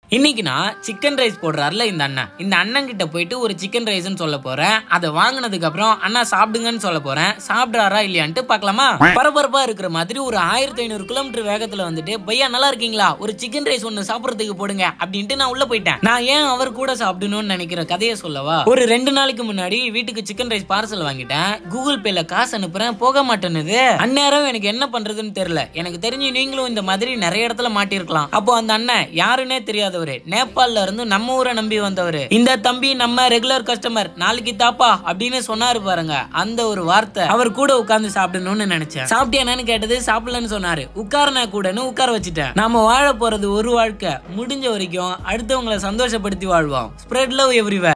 இன்னைக்கு நான் chicken rice போடுறாருல இந்த அண்ணன் இந்த அண்ணன் கிட்ட போயிட்டு ஒரு சிக்கன் ரைஸ்னு சொல்ல போறேன் அதை வாங்கினதுக்கு அப்புறம் அண்ணா சாப்பிடுங்கன்னு சொல்ல போறேன் சாப்பிடுறாரா இல்லையான்ட்டு பார்க்கலாமா பரபரப்பா இருக்கிற மாதிரி ஒரு ஆயிரத்தி ஐநூறு கிலோமீட்டர் வேகத்துல வந்துட்டு பையா நல்லா இருக்கீங்களா ஒரு சிக்கன் ரைஸ் ஒன்னு சாப்பிடுறதுக்கு போடுங்க அப்படின்ட்டு நான் உள்ள போயிட்டேன் நான் ஏன் அவர் கூட சாப்பிடணும்னு நினைக்கிற கதையை சொல்லவா ஒரு ரெண்டு நாளைக்கு முன்னாடி வீட்டுக்கு சிக்கன் ரைஸ் பார்சல் வாங்கிட்டேன் கூகுள் பேல காசு அனுப்புறேன் போக மாட்டேனுது அந்நேரம் எனக்கு என்ன பண்றதுன்னு தெரியல எனக்கு தெரிஞ்சு நீங்களும் இந்த மாதிரி நிறைய இடத்துல மாட்டிருக்கலாம் அப்போ அந்த அண்ணன் யாருன்னே தெரியாதவரு நேபாள்ல இருந்து நம்ம ஊரை நம்பி வந்தவரு இந்த தம்பி நம்ம ரெகுலர் கஸ்டமர் நாளைக்கு தாப்பா அப்படின்னு சொன்னாரு பாருங்க அந்த ஒரு வார்த்தை அவர் கூட உட்கார்ந்து சாப்பிடணும்னு நினைச்சேன் சாப்பிட்டியானு கேட்டது சாப்பிடலன்னு சொன்னாரு உட்காரனா கூடன்னு உட்கார வச்சுட்டேன் நாம வாழ போறது ஒரு வாழ்க்கை முடிஞ்ச வரைக்கும் அடுத்தவங்களை சந்தோஷப்படுத்தி வாழ்வோம் ஸ்ப்ரெட் லவ் எவ்ரிவேர்